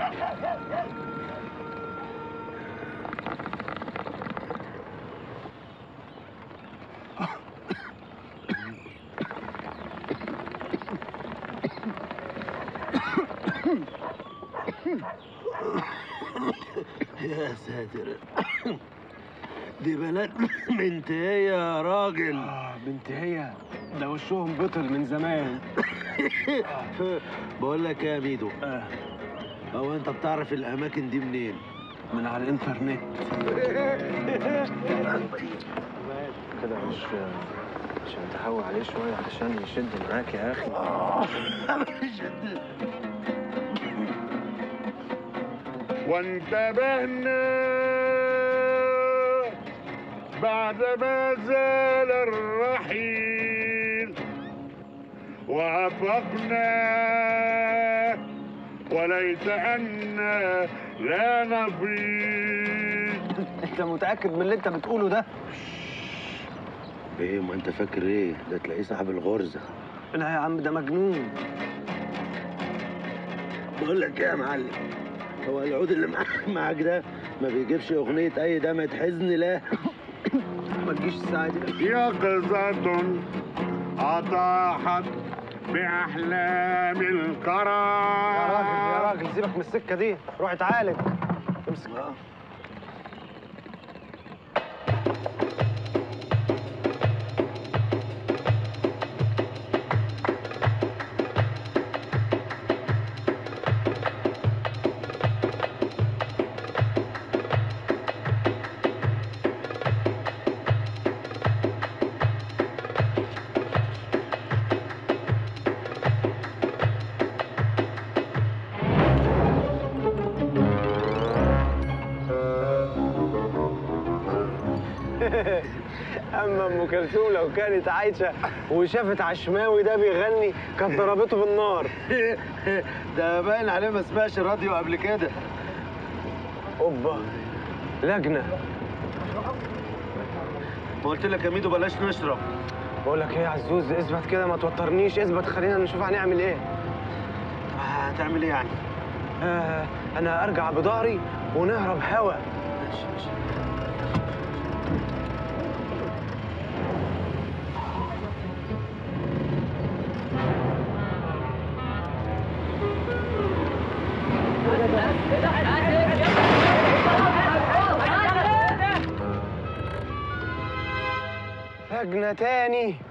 يا ساتر دي بنات منتهية يا راجل آه بنت هي ده وشهم بطل من زمان بقول لك إيه يا ميدو آه هو انت بتعرف الاماكن دي منين من على الانترنت كده مش عشان تحاول عليه شوية عشان يشد معاك يا أخي وانتبهنا بعدما زال الرحيل وأفقنا وليت أنا لا نفيد أنت متأكد من اللي أنت بتقوله ده؟ ايه ما انت فاكر ايه ده تلاقيه صاحب الغرزة لا يا عم ده مجنون بقول لك ايه يا معلم هو العود اللي معاك معاك ده ما بيجيبش اغنية اي دمعة حزن لا ما تجيش الساعة دي يقظة أطاحت بأحلام الكرى يا راجل يا راجل سيبك من السكة دي روح اتعالج امسك اما ام كلثوم لو كانت عايشه وشافت عشماوي ده بيغني كانت ضربته بالنار ده باين عليه ما سمعش راديو قبل كده اوبا لجنه ما قلت لك يا ميدو بلاش نشرب بقول لك ايه يا عزوز اثبت كده ما توترنيش اثبت خلينا نشوف هنعمل ايه هتعمل ايه يعني آه انا ارجع بضهري ونهرب هوا ماشي ماشي لجنه تاني